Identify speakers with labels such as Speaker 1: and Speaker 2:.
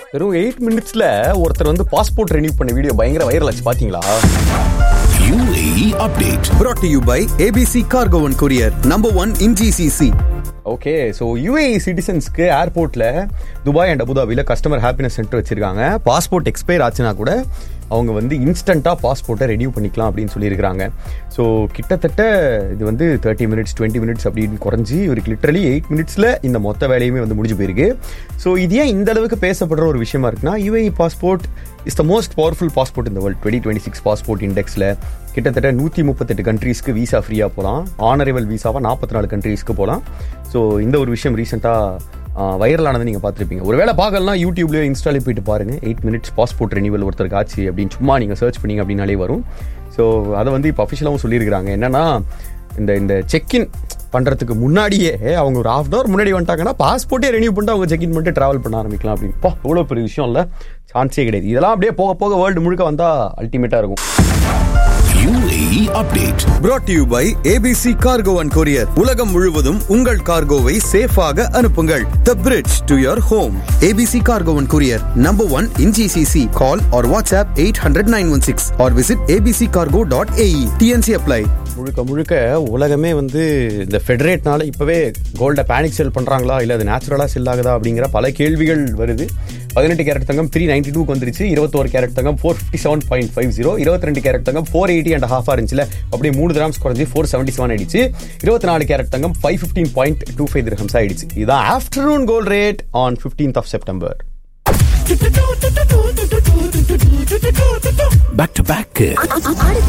Speaker 1: வெறும் எயிட் மினிட்ஸ்ல ஒருத்தர் வந்து பாஸ்போர்ட் ரெனியூ பண்ண வீடியோ பயங்கர வைரல் ஆச்சு பாத்தீங்களா
Speaker 2: UAE update.
Speaker 3: brought to you by ABC Cargo and Courier, number one in GCC.
Speaker 1: Okay so UAE சிட்டிசன்ஸ்க்கு ஏர்போர்ட்ல துபாய் அண்ட் அபுதாபியில் கஸ்டமர் ஹாப்பினஸ் சென்டர் வச்சிருக்காங்க பாஸ்போர்ட் எக்ஸ்பயர் ஆச்சுன்னா கூட அவங்க வந்து இன்ஸ்டண்ட்டாக பாஸ்போர்ட்டை ரெனியூ பண்ணிக்கலாம் அப்படின்னு சொல்லியிருக்காங்க ஸோ கிட்டத்தட்ட இது வந்து தேர்ட்டி மினிட்ஸ் டுவெண்ட்டி மினிட்ஸ் அப்படின்னு குறைஞ்சி இவருக்கு லிட்டரலி எயிட் மினிட்ஸில் இந்த மொத்த வேலையுமே வந்து முடிஞ்சு போயிருக்கு ஸோ இது ஏன் இந்த அளவுக்கு பேசப்படுற ஒரு விஷயமா இருக்குன்னா UAE passport is the most powerful passport இந்த world twenty twenty six passport இண்டெக்ஸில் கிட்டத்தட்ட நூற்றி முப்பத்தெட்டு கண்ட்ரீஸ்க்கு வீசா ஃப்ரீயாக போகலாம் ஆனரேபிள் வீசாவாக நாற்பத்தி நாலு கண்ட்ரீஸ்க்கு போகலாம் ஸோ இந்த ஒரு விஷயம் ரீசெண்டாக வைரலானதை நீங்கள் பார்த்துருப்பீங்க ஒருவேளை பார்க்கலாம் யூடியூப்லேயோ இன்ஸ்டாலே போயிட்டு பாருங்க எயிட் மினிட்ஸ் பாஸ்போர்ட் ரெனிவல் ஒருத்தருக்கு ஆச்சு அப்படின்னு சும்மா நீங்கள் சர்ச் பண்ணீங்க அப்படின்னாலே வரும் ஸோ அதை வந்து இப்போ அஃபிஷியலாகவும் சொல்லியிருக்கிறாங்க என்னன்னா இந்த இந்த செக்இன் பண்ணுறதுக்கு முன்னாடியே அவங்க ஒரு ஹாஃப் அவர் முன்னாடி வந்துட்டாங்கன்னா பாஸ்போர்ட்டே ரெனியூ பண்ணிட்டு அவங்க செக்இன் பண்ணிட்டு ட்ராவல் பண்ண ஆரம்பிக்கலாம் அப்படின்னு பா இவ்வளோ பெரிய விஷயம் இல்லை சான்ஸே கிடையாது இதெல்லாம் அப்படியே போக போக வேர்ல்டு முழுக்க வந்தால் அல்டிமேட்டாக இருக்கும்
Speaker 2: UAE update.
Speaker 3: brought to you by ABC Cargo and Courier. உலகம் முழுவதும் உங்கள் கார்கோவை சேஃபாக அனுப்புங்கள் The bridge to your home. ABC Cargo and Courier, number one in GCC. Call or WhatsApp 800-916 or visit abccargo.ae. TNC apply.
Speaker 1: முழுக்க முழுக்க உலகமே வந்து இந்த ஃபெடரேட்னால இப்போவே கோல்டை பேனிக் செல் பண்ணுறாங்களா இல்லை அது நேச்சுரலாக செல் ஆகுதா அப்படிங்கிற பல கேள்விகள் வருது பதினெட்டு கேரட் தங்கம் த்ரீ நைன்டி டூக்கு வந்துருச்சு இருபத்தோரு கேரட் தங்கம் four fifty seven point five zero இருபத்தி ரெண்டு கேரட் தங்கம் ஃபோர் எயிட்டி அண்ட் ஹாஃப் இருந்துச்சுல அப்படியே மூணு கிராம்ஸ் குறைஞ்சி ஃபோர் செவன்டி செவன் ஆயிடுச்சு இருபத்தி நாலு கேரட் தங்கம் five fifteen point two five dirhams ஆயிடுச்சு இதான் afternoon gold rate on fifteenth of September
Speaker 2: Back to back.